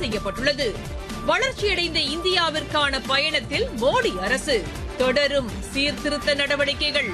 செய்யப்பட்டுள்ளது வளர்ச்சியடைந்த இந்தியாவிற்கான பயணத்தில் மோடி அரசு தொடரும் சீர்திருத்த நடவடிக்கைகள்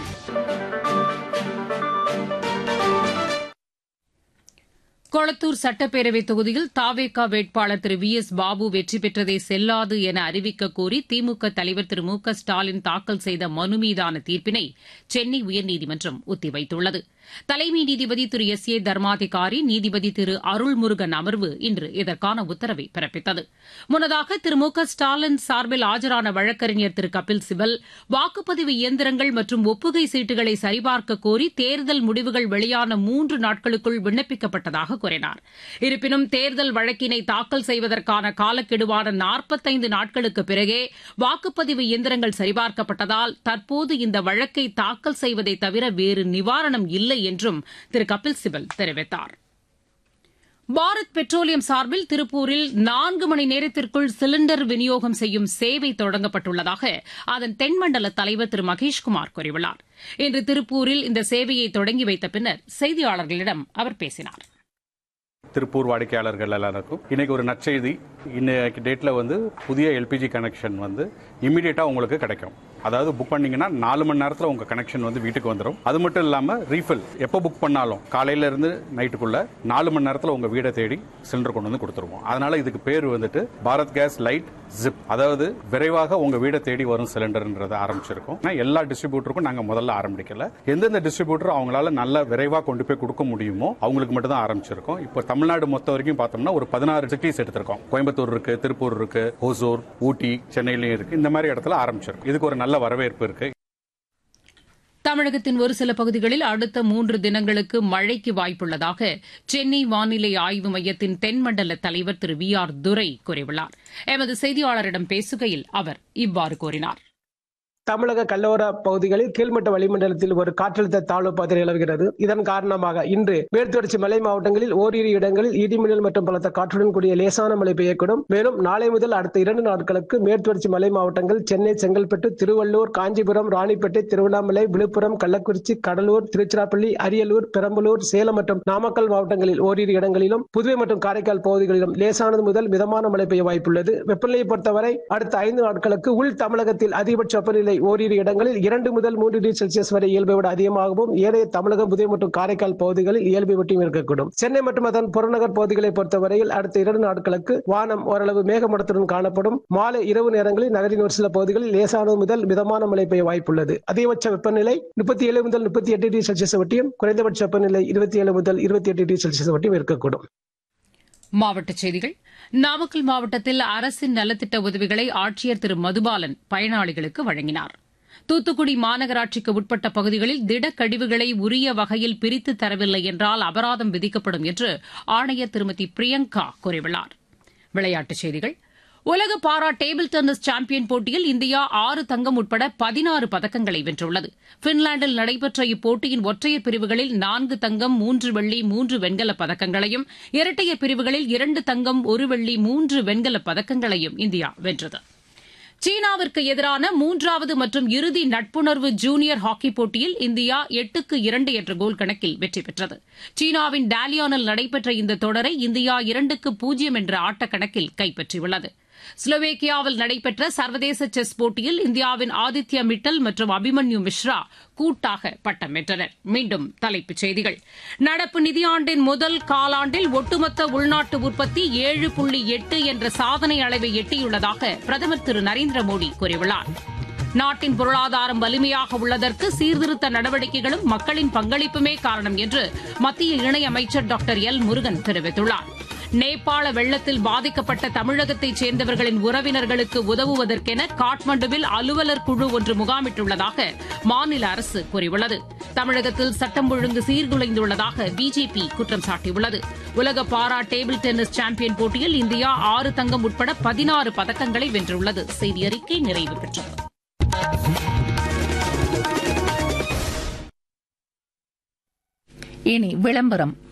கொளத்தூர் சட்டப்பேரவை தொகுதியில் தாவேகா வேட்பாளர் திரு வி எஸ் பாபு வெற்றி பெற்றதை செல்லாது என அறிவிக்க கோரி திமுக தலைவர் திரு மு க ஸ்டாலின் தாக்கல் செய்த மனு மீதான தீர்ப்பினை சென்னை உயர்நீதிமன்றம் ஒத்திவைத்துள்ளது தலைமை நீதிபதி திரு எஸ் ஏ தர்மாதிகாரி நீதிபதி திரு அருள்முருகன் அமர்வு இன்று இதற்கான உத்தரவை பிறப்பித்தது முன்னதாக திரு மு க ஸ்டாலின் சார்பில் ஆஜரான வழக்கறிஞர் திரு கபில் சிபல் வாக்குப்பதிவு இயந்திரங்கள் மற்றும் ஒப்புகை சீட்டுகளை சரிபார்க்க கோரி தேர்தல் முடிவுகள் வெளியான மூன்று நாட்களுக்குள் விண்ணப்பிக்கப்பட்டதாக கூறினார் இருப்பினும் தேர்தல் வழக்கினை தாக்கல் செய்வதற்கான காலக்கெடுவான நாற்பத்தைந்து நாட்களுக்கு பிறகே வாக்குப்பதிவு இயந்திரங்கள் சரிபார்க்கப்பட்டதால் தற்போது இந்த வழக்கை தாக்கல் செய்வதை தவிர வேறு நிவாரணம் இல்லை என்றும் திரு கபில் சிபல் தெரிவித்தார் பாரத் பெட்ரோலியம் சார்பில் திருப்பூரில் நான்கு மணி நேரத்திற்குள் சிலிண்டர் விநியோகம் செய்யும் சேவை தொடங்கப்பட்டுள்ளதாக அதன் தென்மண்டல தலைவர் திரு மகேஷ்குமார் கூறியுள்ளார் இன்று திருப்பூரில் இந்த சேவையை தொடங்கி வைத்த பின்னர் செய்தியாளர்களிடம் அவர் பேசினார் திருப்பூர் வாடிக்கையாளர்கள் எல்லாருக்கும் இன்னைக்கு ஒரு நற்செய்தி இன்னைக்கு டேட்ல வந்து புதிய எல்பிஜி கனெக்ஷன் வந்து இமீடியட்டா உங்களுக்கு கிடைக்கும் அதாவது புக் பண்ணீங்கன்னா நாலு மணி நேரத்தில் உங்க கனெக்ஷன் வந்து வீட்டுக்கு வந்துடும் அது மட்டும் இல்லாம ரீஃபில் எப்போ புக் பண்ணாலும் காலையில இருந்து நைட்டுக்குள்ள நாலு மணி நேரத்தில் உங்க வீடை தேடி சிலிண்டர் கொண்டு வந்து கொடுத்துருவோம் அதனால இதுக்கு பேர் வந்துட்டு பாரத் கேஸ் லைட் ஜிப் அதாவது விரைவாக உங்க வீடை தேடி வரும் சிலிண்டர்ன்றதை ஆரம்பிச்சிருக்கோம் ஆனா எல்லா டிஸ்ட்ரிபியூட்டருக்கும் நாங்க முதல்ல ஆரம்பிக்கல எந்தெந்த டிஸ்ட்ரிபியூட்டர் அவங்களால நல்ல விரைவா கொண்டு போய் கொடுக்க முடியுமோ அவங்களுக்கு மட்டும் தான் ஆரம்பிச்சிருக்கோம் இப்போ தமிழ்நாடு மொத்த வரைக்கும் பார்த்தோம்னா ஒரு பதினாறு சிட்டிஸ் எடுத்திருக்கோம் கோயம்புத்தூர் இருக்கு திருப்பூர் இருக்கு ஹோசூர் ஊட்டி சென்னையிலயும் இருக்கு இந்த மாதிரி இடத்துல ஆரம்பிச்சிருக்கோம் இதுக்கு ஒரு நல்ல வரவேற்பு இருக்கு தமிழகத்தின் ஒரு சில பகுதிகளில் அடுத்த மூன்று தினங்களுக்கு மழைக்கு வாய்ப்புள்ளதாக சென்னை வானிலை ஆய்வு மையத்தின் தென்மண்டல தலைவர் திரு வி ஆர் துரை கூறியுள்ளார் எமது செய்தியாளரிடம் பேசுகையில் அவர் இவ்வாறு கூறினார் தமிழக கல்லோர பகுதிகளில் கீழ்மட்ட வளிமண்டலத்தில் ஒரு காற்றழுத்த தாழ்வு பாதை நிலவுகிறது இதன் காரணமாக இன்று மேற்குத்தொடர்ச்சி மலை மாவட்டங்களில் ஓரிரு இடங்களில் இடிமின்னல் மற்றும் பலத்த காற்றுடன் கூடிய லேசான மழை பெய்யக்கூடும் மேலும் நாளை முதல் அடுத்த இரண்டு நாட்களுக்கு மேற்குத்தொடர்ச்சி மலை மாவட்டங்கள் சென்னை செங்கல்பட்டு திருவள்ளூர் காஞ்சிபுரம் ராணிப்பேட்டை திருவண்ணாமலை விழுப்புரம் கள்ளக்குறிச்சி கடலூர் திருச்சிராப்பள்ளி அரியலூர் பெரம்பலூர் சேலம் மற்றும் நாமக்கல் மாவட்டங்களில் ஓரிரு இடங்களிலும் புதுவை மற்றும் காரைக்கால் பகுதிகளிலும் லேசானது முதல் மிதமான மழை பெய்ய வாய்ப்புள்ளது வெப்பநிலையை பொறுத்தவரை அடுத்த ஐந்து நாட்களுக்கு உள் தமிழகத்தில் அதிகபட்ச வெப்பநிலை ஓரிரு இடங்களில் இரண்டு முதல் மூன்று டிகிரி செல்சியஸ் வரை இயல்பை விட அதிகமாகவும் ஏனைய தமிழகம் புதுவை மற்றும் காரைக்கால் பகுதிகளில் இயல்பை விட்டும் இருக்கக்கூடும் சென்னை மற்றும் அதன் புறநகர் பகுதிகளை பொறுத்தவரையில் அடுத்த இரண்டு நாட்களுக்கு வானம் ஓரளவு மேகமூட்டத்துடன் காணப்படும் மாலை இரவு நேரங்களில் நகரின் ஒரு சில பகுதிகளில் லேசானது முதல் மிதமான மழை பெய்ய வாய்ப்புள்ளது அதிகபட்ச வெப்பநிலை முப்பத்தி ஏழு முதல் முப்பத்தி எட்டு டிகிரி செல்சியஸ் வட்டியும் குறைந்தபட்ச வெப்பநிலை இருபத்தி ஏழு முதல் இருபத்தி எட்டு டிகிரி செல்சியஸ் வட்டியும் இருக்கக்கூடும் மாவட்டச் செய்திகள் நாமக்கல் மாவட்டத்தில் அரசின் நலத்திட்ட உதவிகளை ஆட்சியர் திரு மதுபாலன் பயனாளிகளுக்கு வழங்கினார் தூத்துக்குடி மாநகராட்சிக்கு உட்பட்ட பகுதிகளில் திடக்கழிவுகளை உரிய வகையில் பிரித்து தரவில்லை என்றால் அபராதம் விதிக்கப்படும் என்று ஆணையர் திருமதி பிரியங்கா கூறியுள்ளார் விளையாட்டுச் செய்திகள் உலக பாரா டேபிள் டென்னிஸ் சாம்பியன் போட்டியில் இந்தியா ஆறு தங்கம் உட்பட பதினாறு பதக்கங்களை வென்றுள்ளது பின்லாந்தில் நடைபெற்ற இப்போட்டியின் ஒற்றையர் பிரிவுகளில் நான்கு தங்கம் மூன்று வெள்ளி மூன்று வெண்கலப் பதக்கங்களையும் இரட்டையர் பிரிவுகளில் இரண்டு தங்கம் ஒரு வெள்ளி மூன்று வெண்கலப் பதக்கங்களையும் இந்தியா வென்றது சீனாவிற்கு எதிரான மூன்றாவது மற்றும் இறுதி நட்புணர்வு ஜூனியர் ஹாக்கி போட்டியில் இந்தியா எட்டுக்கு இரண்டு என்ற கோல் கணக்கில் வெற்றி பெற்றது சீனாவின் டாலியானில் நடைபெற்ற இந்த தொடரை இந்தியா இரண்டுக்கு பூஜ்ஜியம் என்ற ஆட்டக்கணக்கில் கைப்பற்றியுள்ளது ஸ்லோவேக்கியாவில் நடைபெற்ற சர்வதேச செஸ் போட்டியில் இந்தியாவின் ஆதித்யா மிட்டல் மற்றும் அபிமன்யு மிஸ்ரா கூட்டாக பட்டம் வென்றனர் மீண்டும் தலைப்புச் செய்திகள் நடப்பு நிதியாண்டின் முதல் காலாண்டில் ஒட்டுமொத்த உள்நாட்டு உற்பத்தி ஏழு புள்ளி எட்டு என்ற சாதனை அளவை எட்டியுள்ளதாக பிரதமர் திரு நரேந்திர மோடி கூறியுள்ளார் நாட்டின் பொருளாதாரம் வலிமையாக உள்ளதற்கு சீர்திருத்த நடவடிக்கைகளும் மக்களின் பங்களிப்புமே காரணம் என்று மத்திய இணையமைச்சர் டாக்டர் எல் முருகன் தெரிவித்துள்ளார் நேபாள வெள்ளத்தில் பாதிக்கப்பட்ட தமிழகத்தைச் சேர்ந்தவர்களின் உறவினர்களுக்கு உதவுவதற்கென காட்மண்டுவில் அலுவலர் குழு ஒன்று முகாமிட்டுள்ளதாக மாநில அரசு கூறியுள்ளது தமிழகத்தில் சட்டம் ஒழுங்கு சீர்குலைந்துள்ளதாக பிஜேபி குற்றம் சாட்டியுள்ளது உலக பாரா டேபிள் டென்னிஸ் சாம்பியன் போட்டியில் இந்தியா ஆறு தங்கம் உட்பட பதினாறு பதக்கங்களை வென்றுள்ளது செய்தி அறிக்கை நிறைவு பெற்றது இனி விளம்பரம்